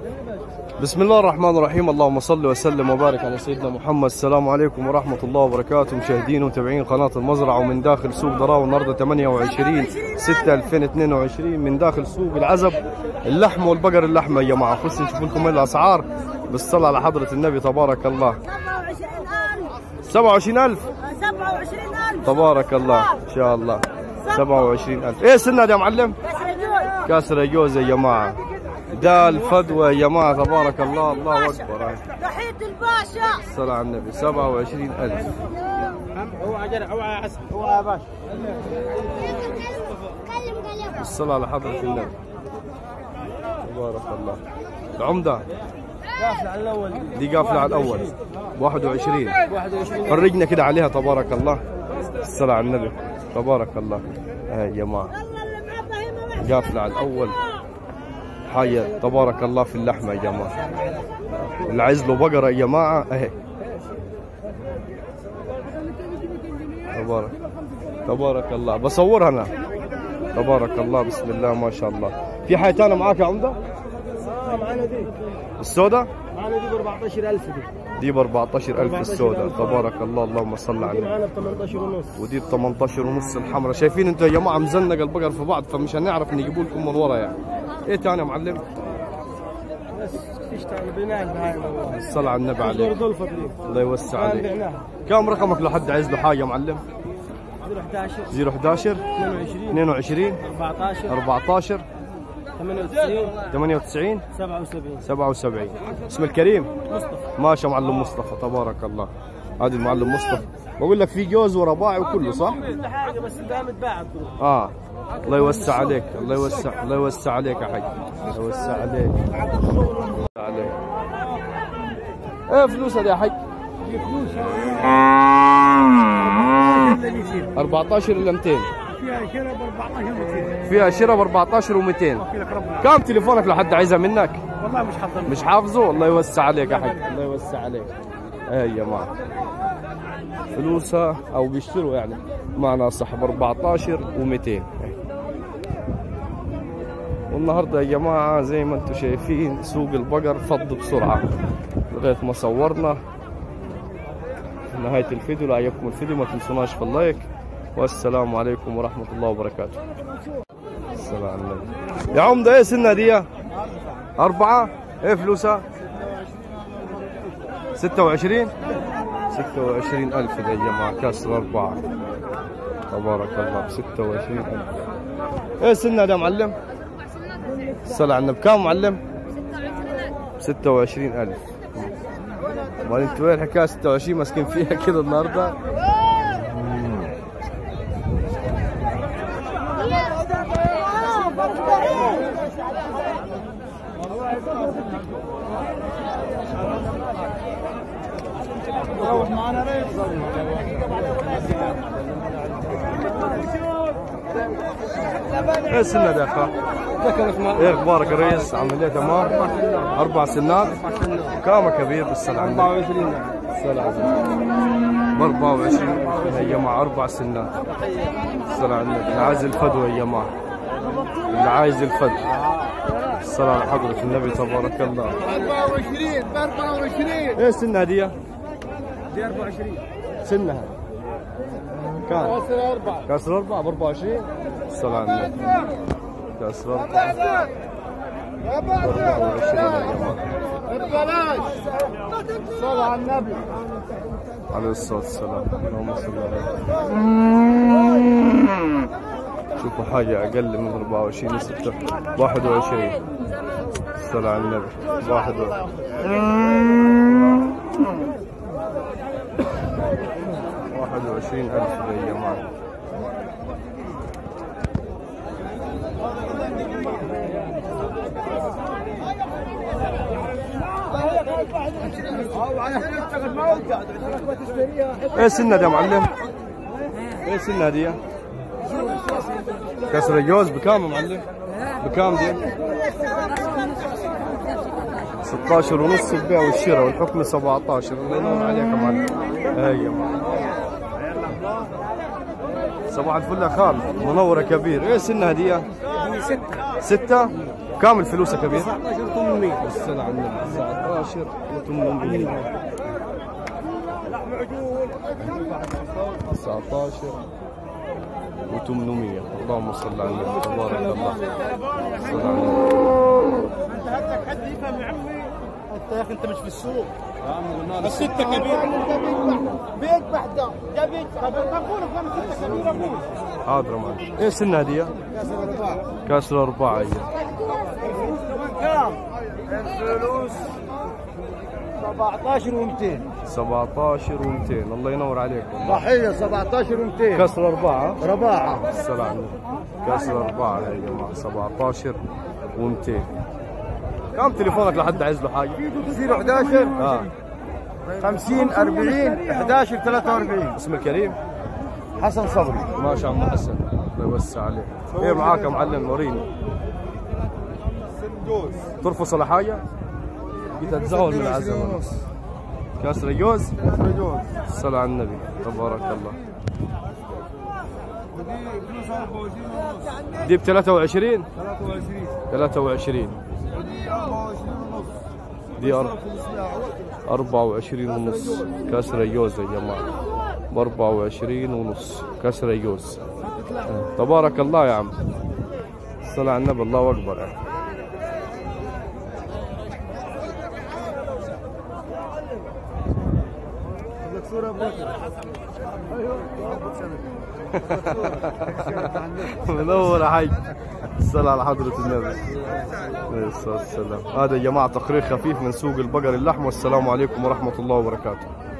بسم الله الرحمن الرحيم اللهم صل وسلم وبارك على سيدنا محمد السلام عليكم ورحمة الله وبركاته مشاهدين ومتابعين قناة المزرعة ومن داخل سوق دراو النهاردة 28 6 2022 من داخل سوق العزب اللحم والبقر اللحمة يا جماعة خش نشوف لكم الأسعار بالصلاة على حضرة النبي تبارك الله 27000 27000 تبارك الله إن شاء الله 27000 إيه سنة يا معلم كاسر جوز يا جماعة ده الفدوى يا جماعة تبارك الله الله أكبر تحية الباشا الصلاة على النبي 27000 هو عجل هو عسل هو يا باشا الصلاة على حضرة النبي تبارك الله العمدة قافل على الاول دي قافلة على الأول 21 21 فرجنا كده عليها تبارك الله الصلاة على النبي تبارك الله هاي يا جماعة قافلة على الأول حاجة تبارك الله في اللحمة يا جماعة اللي عايز له بقرة يا جماعة اهي تبارك تبارك الله بصورها أنا تبارك الله بسم الله ما شاء الله في حاجة تانية معاك يا عمدة معانا دي السوداء معانا دي ب 14000 دي دي ب 14000 السوداء تبارك الله اللهم صل على دي النبي معانا ب 18 ونص ودي ب 18 ونص الحمراء شايفين انتوا يا جماعه مزنق البقر في بعض فمش هنعرف نجيبوا لكم من ورا يعني ايه تاني يا معلم بس فيش تاني بناء البهايم والله الصلاة على النبي دور عليك دول فاضلين الله يوسع كان عليك بعناها كم رقمك لو حد عايز له حاجه يا معلم دول 11 011 22 22 14 14 98 98 77 77 اسم الكريم مصطفى ماشي يا معلم مصطفى تبارك الله هذا المعلم مصطفى بقول لك في جوز ورباعي وكله صح؟ كل حاجه بس قامت باعت اه الله يوسع عليك الله يوسع الله يوسع عليك يا حاج الله يوسع عليك يوسع عليك ايه فلوسها دي يا حاج 14 الا 200 فيها شرب 14 200 فيها شراء ب 14 و200 لك ربنا كم تليفونك لو حد عايزها منك والله مش حافظ مش حافظه الله يوسع عليك يا حاج الله يوسع عليك ايه يا جماعه فلوسها او بيشتروا يعني معنا صح ب 14 و200 والنهارده يا جماعه زي ما انتم شايفين سوق البقر فض بسرعه لغايه ما صورنا في نهايه الفيديو لو عجبكم الفيديو ما تنسوناش في اللايك والسلام عليكم ورحمه الله وبركاته السلام على النبي يا عمده ايه سنه دي أربعة إيه فلوسها؟ ستة وعشرين ستة وعشرين ألف يا جماعة كسر أربعة تبارك الله بستة وعشرين ألف إيه سنة ده معلم؟ الصلاة على النبي كم معلم؟ ستة وعشرين ألف امال انتوا وين الحكاية ستة وعشرين ماسكين فيها كده النهاردة؟ ايه سنة ده أخا؟ ايه اخبارك يا ريس عامل ايه تمام اربع سنات كام كبير بالسنة 24 السنة ب 24 يا جماعة اربع سنات الصلاة على النبي اللي عايز الفدوى يا جماعة اللي عايز الفدوى الصلاة على حضرة النبي تبارك الله 24 ب 24 ايه سنة هدية؟ دي 24 سنها كام؟ كسر 4 كسر أربعة ب 24 الصلاة على النبي كسر أربعة يا 24 يا جماعة ببلاش صلى على النبي عليه الصلاة والسلام اللهم صل على شوفوا حاجة أقل من 24 6 21 الصلاة على النبي 21 21 ألف يا جماعة ايه سنة ده يا معلم؟ ايه سنة دي؟ كسر الجوز بكام يا معلم؟ بكام دي؟ 16 ونص البيع والشراء والحكم 17 الله ينور عليك يا معلم اي يا معلم صباح الفل يا خال منور يا كبير ايه سنة هدية؟ ستة ستة كامل فلوس يا كبير؟ 19 800 السلعة عندنا 19 و800 19 و800 اللهم صل على النبي تبارك الله صل على النبي انت يا اخي انت مش في السوق الستة كبيرة بيت بحدة جابت بقول لك ستة كبيرة ابوي حاضر معك ايش النادية؟ كاس الأربعة هي كم؟ الفلوس 17 و200 17 و200 الله ينور عليك ضحية 17 و200 كاس الأربعة رباعة السلام عليكم كاس الأربعة يا جماعة 17 و200 كم تليفونك لحد عايز له حاجة؟ 011 اه 50 40 11 43 اسم الكريم حسن صبري ما شاء الله حسن الله يوسع عليك ايه معاك يا معلم وريني ترفص ولا حاجة؟ بتتزول من العزم كاس ريوز الصلاة على النبي تبارك الله دي ب 23 23 دي أر- 24 ونص كاس ريوز يا جماعة ب 24 ونص كاس ريوز تبارك الله يا عم الصلاة على النبي الله أكبر يعني. منور يا حي الصلاة على حضرة النبي عليه الصلاة والسلام هذا يا جماعة تقرير خفيف من سوق البقر اللحم والسلام عليكم ورحمة الله وبركاته